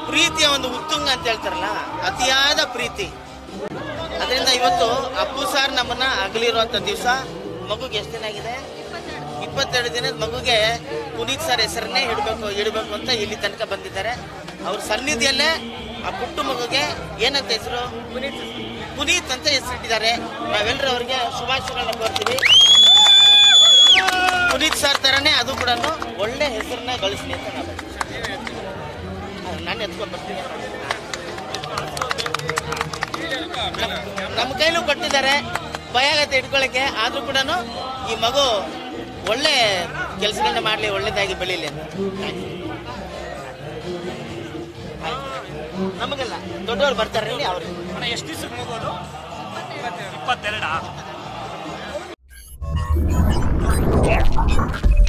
ಪ್ರೀತಿಯ ಒಂದು ಉತ್ತುಂಗ ಅಂತ ಹೇಳ್ತಾರಲ್ಲ ಅತಿಯಾದ ಪ್ರೀತಿ ಅದರಿಂದ ಇವತ್ತು ಅಪ್ಪು ಸಾರ್ ನಮ್ಮನ್ನ ಅಗಲಿರುವಂತ ದಿವಸ ಮಗುಗೆ ಎಷ್ಟು ದಿನ ಆಗಿದೆ ಇಪ್ಪತ್ತೆರಡು ದಿನದ ಮಗುಗೆ ಪುನೀತ್ ಸರ್ ಹೆಸರನ್ನೇ ಇಡಬೇಕು ಇಡಬೇಕು ಅಂತ ಇಲ್ಲಿ ತನಕ ಬಂದಿದ್ದಾರೆ ಅವ್ರ ಸನ್ನಿಧಿಯಲ್ಲೇ ಆ ಪುಟ್ಟ ಮಗುಗೆ ಏನಂತ ಹೆಸರು ಪುನೀತ್ ಪುನೀತ್ ಅಂತ ಹೆಸರಿಟ್ಟಿದ್ದಾರೆ ನಾವೆಲ್ಲರೂ ಅವ್ರಿಗೆ ಶುಭಾಶಯಗಳನ್ನ ಕೋರ್ತೀವಿ ಪುನೀತ್ ಸರ್ ತರನೇ ಅದು ಕೂಡ ಒಳ್ಳೆ ಹೆಸರನ್ನ ಗಳಿಸ್ಲಿ ಅಂತ ನಾವು ನಾನು ಎತ್ಕೊಂಡು ಬರ್ತೀನಿ ನಮ್- ನಮ್ಮ ಕೈಲೂ ಕೊಟ್ಟಿದ್ದಾರೆ ಭಯ ಆಗತ್ತೆ ಇಟ್ಕೊಳ್ಳಕ್ಕೆ ಆದ್ರೂ ಕೂಡ ಈ ಮಗು ಒಳ್ಳೆ ಕೆಲಸಗಳನ್ನ ಮಾಡ್ಲಿ ಒಳ್ಳೇದಾಗಿ ಬೆಳೀಲಿ ಅಂತ ಆಯ್ತು. ನಮಗಲ್ಲ ದೊಡ್ಡವ್ರು ಬರ್ತಾರೆ ಅವ್ರಿಗೆ ಅಣ್ಣ ಎಷ್ಟು ದಿವಸಕ್ಕೆ ಮಗೋದು ಇಪ್ಪತ್ತೆರಡಾ